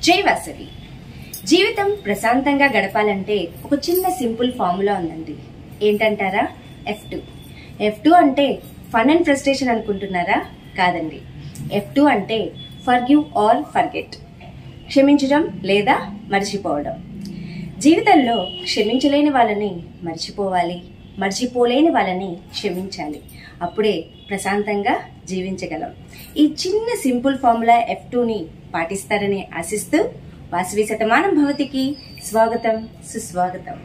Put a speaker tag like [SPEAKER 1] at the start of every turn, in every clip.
[SPEAKER 1] జై వాసవి జీవితం ప్రశాంతంగా గడపాలంటే ఒక చిన్న సింపుల్ ఫార్ములా ఉందండి ఏంటంటారా ఎఫ్ టూ ఎఫ్ టూ అంటే ఫన్ అండ్ ఫ్రస్ట్రేషన్ అనుకుంటున్నారా కాదండి ఎఫ్ టూ అంటే ఫర్ గివ్ ఆర్ ఫర్గెట్ క్షమించడం లేదా మర్చిపోవడం జీవితంలో క్షమించలేని వాళ్ళని మర్చిపోవాలి మర్చిపోలేని వాళ్ళని క్షమించాలి అప్పుడే ప్రశాంతంగా జీవించగలం ఈ చిన్న సింపుల్ ఫార్ములా ఎఫ్ టూని పాటిస్తారని ఆశిస్తూ వాసవి శతమానం భవతికి స్వాగతం సుస్వాగతం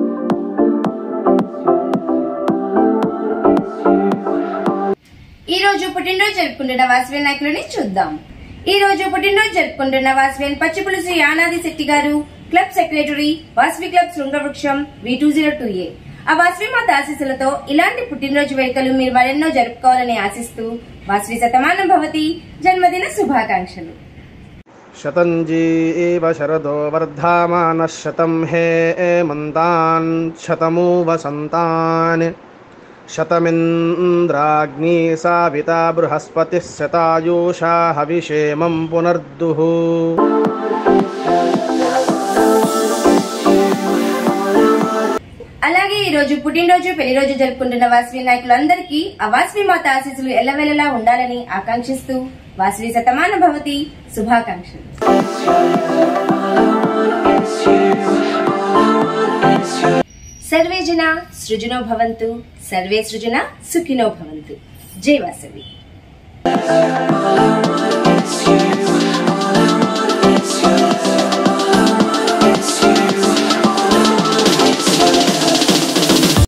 [SPEAKER 1] ఈ రోజు పుట్టినరోజు జరుపుకుంటున్న వాసవి నాయకులని చూద్దాం ఈ రోజు పుట్టినరోజు జరుపుకుంటున్న వాసవి పచ్చిపులుసు యానాది శెట్టి గారు club secretary Vasavi club Srungavruksham V two zero two A ఆ వాసవి మాత ఆశీస్సులతో ఇలాంటి పుట్టినరోజు వేడుకలు మీరు మరెన్నో జరుపుకోవాలని ఆశిస్తూ వాసవి శతమానం భవతి జన్మదిన శుభాకాంక్షలు
[SPEAKER 2] शतञ्जी एव शरदो वर्धामानः शतं हे मन्तान् शतमु वसन्तान् शतमिन्द्राग्नी साविता बृहस्पतिः शतायुषा हविषेमं पुनर्दुः
[SPEAKER 1] అలాగే ఈ రోజు పుట్టినరోజు పెళ్లి రోజు జరుపుకుంటున్న వాసవి నాయకులందరికీ ఆ వాసవి మాత ఆశీస్సులు ఎల్లవెల్లలా ఉండాలని ఆకాంక్షిస్తూ వాసవి శతమాన భవతి శుభాకాంక్షలు సర్వే జన సృజనో భవంతు సర్వే సృజన సుఖినో భవంతు జై వాసవి